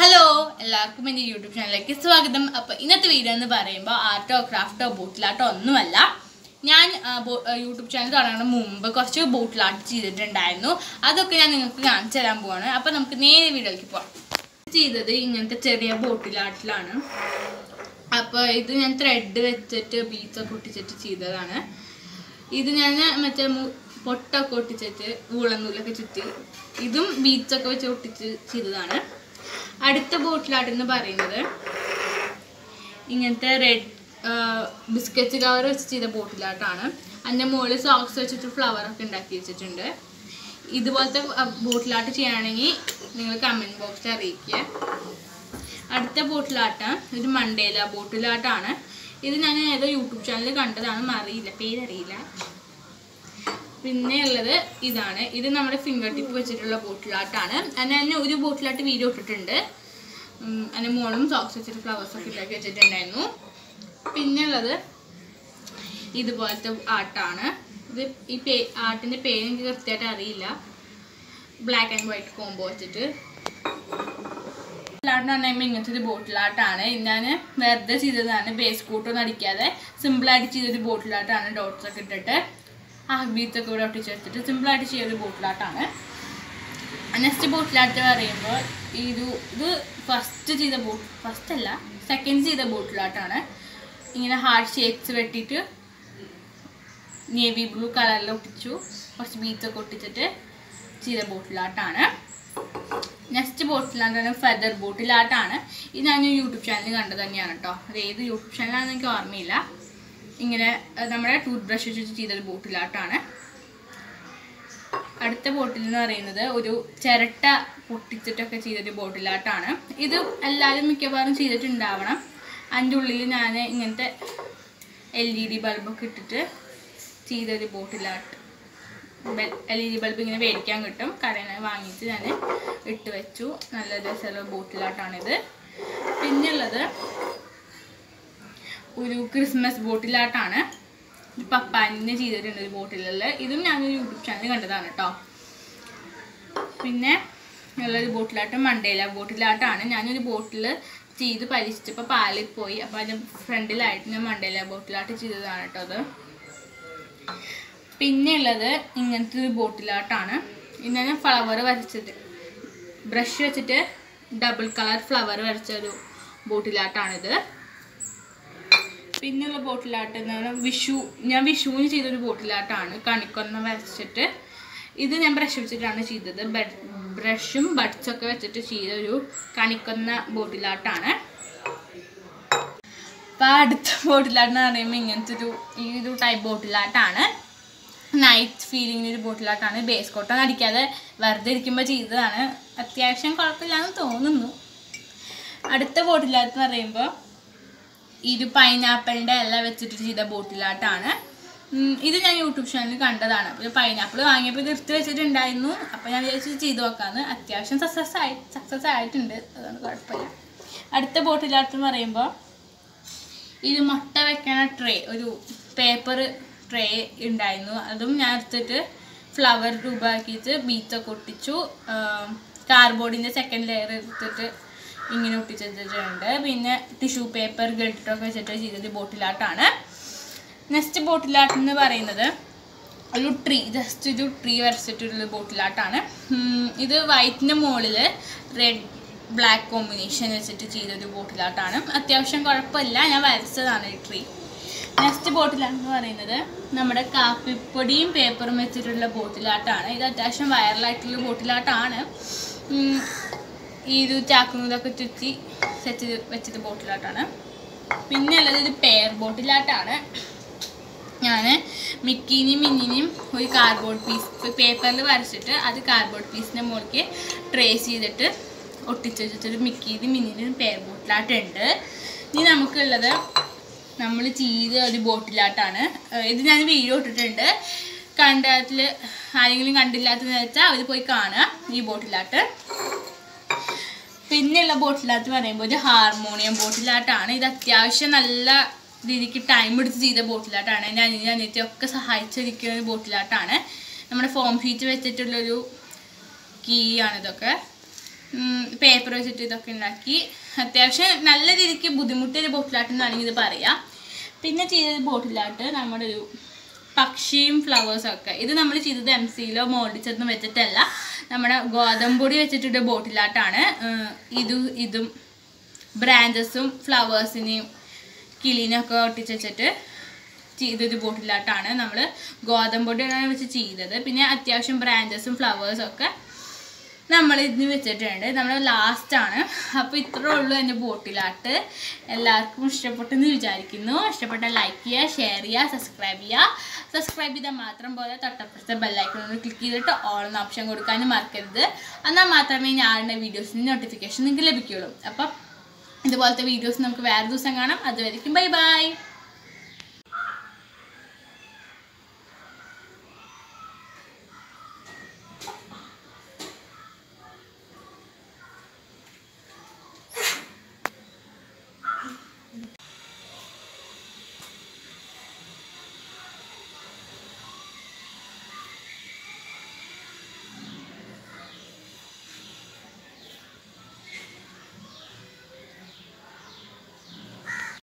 hello എല്ലാവർക്കും എൻ്റെ YouTube ചാനലിലേക്ക് സ്വാഗതം അപ്പോൾ ഇന്നത്തെ വീഡിയോ എന്ന് പറയുമ്പോൾ ആർട്ടോ ക്രാഫ്റ്റോ ബോട്ടിലാട്ടോ ഒന്നുമല്ല ഞാൻ ആ, ബോ- ആ, യൂട്യൂബ് ചാനൽ തുടങ്ങുന്ന മുമ്പ് കുറച്ച് ബോട്ടിലാട്ട് ചെയ്തിട്ടുണ്ടായിരുന്നു അതൊക്കെ ഞാൻ നിങ്ങൾക്ക് കാണിച്ചു തരാൻ പോവാണ് അപ്പോൾ നമുക്ക് നേരെ വീഡിയോയിലേക്ക് പോവാം ചെയ്തത് ഇങ്ങനത്തെ ചെറിയ ബോട്ടിലാട്ടിലാണ് അപ്പോൾ ഇത് ഞാൻ ത്രെഡ് വെച്ചിട്ട് ബീച്ചൊക്കെ ഒട്ടിച്ചിട്ട് ചെയ്തതാണ് ഇത് ഞാൻ മറ്റേ മു- പൊട്ടൊക്കെ ഒട്ടിച്ചിട്ട് ഊളനൂലൊക്കെ ചുറ്റി ഇതും ബീച്ചൊക്കെ വെച്ച് ഒട്ടിച്ച് ചെയ്തതാണ് അടുത്ത ബോട്ടിലാട്ട് എന്ന് പറയുന്നത് ഇങ്ങനത്തെ റെഡ് ബിസ്ക്കറ്റ് കവർ വെച്ച് ചെയ്ത ബോട്ടിലാട്ടാണ് അതിൻ്റെ മുകളിൽ സോക്സ് വെച്ചിട്ട് ഫ്ലവർ ഒക്കെ ഉണ്ടാക്കി വെച്ചിട്ടുണ്ട് ഇതുപോലത്തെ ബോട്ടിലാട്ട് ചെയ്യുകയാണെങ്കിൽ നിങ്ങൾ കമൻറ്റ് ബോക്സിൽ അറിയിക്കുക അടുത്ത ബോട്ടിലാട്ട് ഒരു മണ്ടേല ബോട്ടിലാട്ടാണ് ഇത് ഞാൻ ഏതോ യൂട്യൂബ് ചാനലിൽ കണ്ടതാണ് അറിയില്ല പേരറിയില്ല പിന്നെ ഉള്ളത് ഇതാണ് ഇത് നമ്മുടെ ഫിംഗർ ടിപ്പ് വെച്ചിട്ടുള്ള ബോട്ടിലാട്ടാണ് അതിന് ഞാൻ ഒരു ബോട്ടിലാട്ട് വീഡിയോ ഇട്ടിട്ടുണ്ട് ഉം, അതിന് മുകളും സോക്സ് വെച്ചിട്ട് ഫ്ലവേഴ്സ് ഒക്കെ ഉണ്ടാക്കി വെച്ചിട്ടുണ്ടായിരുന്നു പിന്നെ ഉള്ളത് ഇതുപോലത്തെ ആർട്ടാണ് ഇത് ഈ പേ ആർട്ടിൻ്റെ പേര് എനിക്ക് കൃത്യമായിട്ട് അറിയില്ല ബ്ലാക്ക് ആൻഡ് വൈറ്റ് കോംബോ വെച്ചിട്ട് ബോട്ടിലാട്ട് എന്ന് പറയുമ്പോൾ ഇങ്ങനത്തെ ഒരു ബോട്ടിലാട്ടാണ് ഞാൻ വെറുതെ ചെയ്തതാണ് ബേസ് കൂട്ടൊന്നും അടിക്കാതെ സിമ്പിളായിട്ട് ചെയ്തൊരു ബോട്ടിലാട്ടാണ് ഡോട്ട്സ് ഒക്കെ ഇട്ടിട്ട് ആ ബീത്തൊക്കെ ഇവിടെ ഒട്ടിച്ചെടുത്തിട്ട് സിമ്പിളായിട്ട് ചെയ്തൊരു ബോട്ടിലാട്ടാണ് നെക്സ്റ്റ് ബോട്ടിലാട്ട് പറയുമ്പോൾ ഇത് ഇത് ഫസ്റ്റ് ചെയ്ത ബോട്ട് ഫസ്റ്റ് അല്ല സെക്കൻഡ് ചെയ്ത ബോട്ടിലാട്ടാണ് ഇങ്ങനെ ഹാർഡ് ഷേപ്സ് വെട്ടിയിട്ട് നേവി ബ്ലൂ കളറിൽ ഒട്ടിച്ചു കുറച്ച് ബീത്തൊക്കെ ഒട്ടിച്ചിട്ട് ചെയ്ത ബോട്ടിലാട്ടാണ് നെക്സ്റ്റ് ബോട്ടിലാണ് ഫെദർ ബോട്ടിലാട്ടാണ് ഇത് ഞാൻ യൂട്യൂബ് ചാനലിൽ കണ്ടത് തന്നെയാണ് കേട്ടോ അത് ഏത് യൂട്യൂബ് ചാനലാണെന്ന് എനിക്ക് ഓർമ്മയില്ല ഇങ്ങനെ അഹ് നമ്മുടെ ടൂത്ത് ബ്രഷ് വെച്ചിട്ട് ചെയ്തൊരു ബോട്ടിലാട്ടാണ് അടുത്ത ബോട്ടിൽ എന്ന് പറയുന്നത് ഒരു ചിരട്ട പൊട്ടിച്ചിട്ടൊക്കെ ചെയ്തൊരു ബോട്ടിലാട്ടാണ് ഇത് എല്ലാവരും മിക്കവാറും ചെയ്തിട്ടുണ്ടാവണം അതിൻ്റെ ഉള്ളിൽ ഞാൻ ഇങ്ങനത്തെ എൽ ഇ ഡി ബൾബൊക്കെ ഇട്ടിട്ട് ചെയ്തൊരു bottle art L E D bulb ഇങ്ങനെ മേടിക്കാൻ കിട്ടും കടയിൽ നിന്ന് വാങ്ങിയിട്ട് ഞാൻ ഇട്ട് വെച്ചു നല്ല രസമുള്ള ബോട്ടിലാട്ടാണിത് പിന്നെയുള്ളത് ഒരു ക്രിസ്മസ് ബോട്ടിലാട്ടാണ് ഇത് പപ്പാനിന്ന് ചെയ്തിട്ടുണ്ട് ഒരു ബോട്ടിലുള്ള ഇതും ഞാൻ യൂട്യൂബ് ചാനൽ കണ്ടതാണ് കേട്ടോ പിന്നെ ഉള്ളൊരു ബോട്ടിലാട്ട് മണ്ടേല ബോട്ടിലാട്ടാണ് ഞാനൊരു ബോട്ടിൽ ചെയ്ത് പരീക്ഷിച്ചപ്പോൾ പാലിൽ പോയി അപ്പോൾ അതിൻ്റെ ഫ്രണ്ടിലായിട്ട് ഞാൻ മണ്ടേല ബോട്ടിലാട്ട് ചെയ്തതാണ് കേട്ടോ അത് പിന്നെ ഉള്ളത് ഇങ്ങനത്തെ ഒരു ബോട്ടിലാട്ടാണ് ഇത് ഞാൻ ഫ്ലവർ വരച്ചത് ബ്രഷ് വെച്ചിട്ട് ഡബിൾ കളർ ഫ്ലവർ വരച്ച ഒരു ബോട്ടിലാട്ടാണിത് പിന്നെയുള്ള ബോട്ടിലാട്ട് എന്ന് പറഞ്ഞാൽ വിഷു ഞാൻ വിഷുവിന് ചെയ്തൊരു ബോട്ടിലാട്ടാണ് കണിക്കൊന്ന വരച്ചിട്ട് ഇത് ഞാൻ ബ്രഷ് വെച്ചിട്ടാണ് ചെയ്തത് ബ്രഷും ബഡ്സൊക്കെ വെച്ചിട്ട് ചെയ്ത ഒരു കണിക്കൊന്ന ബോട്ടിലാട്ടാണ് അപ്പം അടുത്ത ബോട്ടിലാട്ട് എന്ന് പറയുമ്പോൾ ഇങ്ങനത്തെ ഒരു ഈ ഒരു ടൈപ്പ് ബോട്ടിലാട്ടാണ് നൈറ്റ് ഫീലിങ്ങിന് ഒരു ബോട്ടിലാട്ടാണ് ബേസ് കോട്ടൊന്നും അടിക്കാതെ വെറുതെ ഇരിക്കുമ്പോൾ ചെയ്തതാണ് അത്യാവശ്യം കുഴപ്പമില്ലാന്ന് തോന്നുന്നു അടുത്ത ബോട്ടിലാട്ട് എന്ന് പറയുമ്പോൾ ഇത് പൈനാപ്പിളിൻ്റെ ഇല വെച്ചിട്ട് ചെയ്ത ബോട്ടിലാട്ടാണ് ഉം, ഇത് ഞാൻ യൂട്യൂബ് ചാനലിൽ കണ്ടതാണ് അപ്പോൾ പൈനാപ്പിൾ വാങ്ങിയപ്പോൾ ഇത് എടുത്ത് വെച്ചിട്ടുണ്ടായിരുന്നു അപ്പോൾ ഞാൻ വിചാരിച്ചു ചെയ്ത് നോക്കാമെന്ന് അത്യാവശ്യം സക്സസ് ആയി സക്സസ് ആയിട്ടുണ്ട് അതുകൊണ്ട് കുഴപ്പമില്ല അടുത്ത ബോട്ടിലാട്ട് എന്ന് പറയുമ്പോൾ ഇത് മുട്ട വെക്കണ ട്രേ ഒരു പേപ്പർ ട്രേ ഉണ്ടായിരുന്നു അതും ഞാൻ എടുത്തിട്ട് ഫ്ലവർ രൂപമാക്കിയിട്ട് ബീറ്റൊക്കെ ഒട്ടിച്ചു കാർബോർഡിൻ്റെ സെക്കൻഡ് ലെയർ എടുത്തിട്ട് ഇങ്ങനെ ഒട്ടിച്ചിട്ടുണ്ട് പിന്നെ ടിഷ്യൂ പേപ്പർ ഗൾട്ടൊക്കെ വെച്ചിട്ട് ചെയ്തത് ബോട്ടിലാട്ടാണ് നെക്സ്റ്റ് ബോട്ടിലാട്ട് എന്ന് പറയുന്നത് ഒരു ട്രീ ജസ്റ്റ് ഒരു ട്രീ വരച്ചിട്ടുള്ള ബോട്ടിലാട്ടാണ് ഉം, ഇത് വൈറ്റിൻ്റെ മുകളിൽ റെഡ് ബ്ലാക്ക് കോമ്പിനേഷൻ വെച്ചിട്ട് ചെയ്തൊരു ബോട്ടിലാട്ടാണ് അത്യാവശ്യം കുഴപ്പമില്ല ഞാൻ വരച്ചതാണ് ഈ ട്രീ നെക്സ്റ്റ് ബോട്ടിലാട്ടെന്ന് പറയുന്നത് നമ്മുടെ കാപ്പിപ്പൊടിയും പേപ്പറും വെച്ചിട്ടുള്ള ബോട്ടിലാട്ടാണ് ഇത് അത്യാവശ്യം വൈറലായിട്ടുള്ള ബോട്ടിലാട്ടാണ് ഉം, ഈ ഒരു ചാക്കുനൂലൊക്കെ ചുറ്റി സെറ്റ് വെച്ചിട്ട് ബോട്ടിലാട്ടാണ് പിന്നെ ഉള്ളത് ഒരു പെയർ ബോട്ടിലാട്ടാണ് ഞാൻ മിക്കീനെയും മിന്നിനെയും ഒരു കാർഡ്ബോർഡ് പീസ് പേപ്പറിൽ വരച്ചിട്ട് അത് കാർഡ്ബോർഡ് പീസിൻ്റെ മുകളിലേക്ക് ട്രേസ് ചെയ്തിട്ട് ഒട്ടിച്ച് വെച്ചിട്ടൊരു മിക്കീനും മിന്നിനും പെയർ ബോട്ടിലാട്ടുണ്ട് ഇനി നമുക്കുള്ളത് നമ്മൾ ചെയ്ത ഒരു ബോട്ടിലാട്ടാണ് ഏഹ് ഇത് ഞാൻ വീഡിയോ ഇട്ടിട്ടുണ്ട് കണ്ടതിൽ ആരെങ്കിലും കണ്ടില്ലാത്തതെന്ന് വെച്ചാൽ അവർ പോയി കാണുക ഈ ബോട്ടിലാട്ട് പിന്നെയുള്ള ബോട്ടിലാട്ട് പറയുമ്പോൾ ഒരു ഹാർമോണിയം ബോട്ടിലാട്ടാണ് ഇത് അത്യാവശ്യം നല്ല രീതിക്ക് ടൈം എടുത്ത് ചെയ്ത ബോട്ടിലാട്ടാണ് എൻ്റെ അനിയനും അനിയത്തിയും ഒക്കെ സഹായിച്ചിരിക്കുന്ന ഒരു ബോട്ടിലാട്ടാണ് നമ്മുടെ ഫോം ഷീറ്റ് വെച്ചിട്ടുള്ളൊരു കീ ആണ് ഇതൊക്കെ പേപ്പർ വെച്ചിട്ട് ഇതൊക്കെ ഉണ്ടാക്കി അത്യാവശ്യം നല്ല രീതിക്ക് ബുദ്ധിമുട്ടിയൊരു ബോട്ടിലാട്ട് എന്നാണെങ്കിൽ ഇത് പറയാം പിന്നെ ചെയ്തത് ബോട്ടിലാട്ട് നമ്മുടെ ഒരു പക്ഷിയും ഫ്ലവേഴ്സും ഒക്കെ ഇത് നമ്മൾ ചെയ്തത് എം സിയിലോ മോഡിച്ചൊന്നും വെച്ചിട്ടല്ല നമ്മുടെ ഗോതമ്പൊടി വെച്ചിട്ടൊരു ബോട്ടിലാട്ടാണ് ഉം, ഇതും ഇതും ബ്രാഞ്ചസും ഫ്ലവേഴ്സിനെയും കിളീനൊക്കെ ഒട്ടിച്ച് വെച്ചിട്ട് ചെയ്തൊരു ബോട്ടിലാട്ടാണ് നമ്മൾ ഗോതമ്പൊടിയാണ് വെച്ച് ചെയ്തത് പിന്നെ അത്യാവശ്യം ബ്രാഞ്ചസും ഫ്ലവേഴ്സും ഒക്കെ നമ്മൾ ഇതിന് വെച്ചിട്ടുണ്ട് നമ്മൾ ലാസ്റ്റാണ് അപ്പോൾ ഇത്രേ ഉള്ളൂ എൻ്റെ ബോട്ടിലാട്ട് എല്ലാവർക്കും ഇഷ്ടപ്പെട്ടെന്ന് വിചാരിക്കുന്നു ഇഷ്ടപ്പെട്ട ലൈക്ക് ചെയ്യുക ഷെയർ ചെയ്യുക സബ്സ്ക്രൈബ് ചെയ്യുക സബ്സ്ക്രൈബ് ചെയ്താൽ മാത്രം പോലെ തൊട്ടപ്പുറത്തെ ബെല്ലൈക്കൺ ക്ലിക്ക് ചെയ്തിട്ട് ഓൾ എന്ന ഓപ്ഷൻ കൊടുക്കാനും മറക്കരുത് എന്നാൽ മാത്രമേ ഞാനിൻ്റെ വീഡിയോസിന് നോട്ടിഫിക്കേഷൻ നിങ്ങൾക്ക് ലഭിക്കുകയുള്ളൂ അപ്പം ഇതുപോലത്തെ വീഡിയോസ് നമുക്ക് വേറെ ദിവസം കാണാം അതുവരെയും ബൈ ബൈ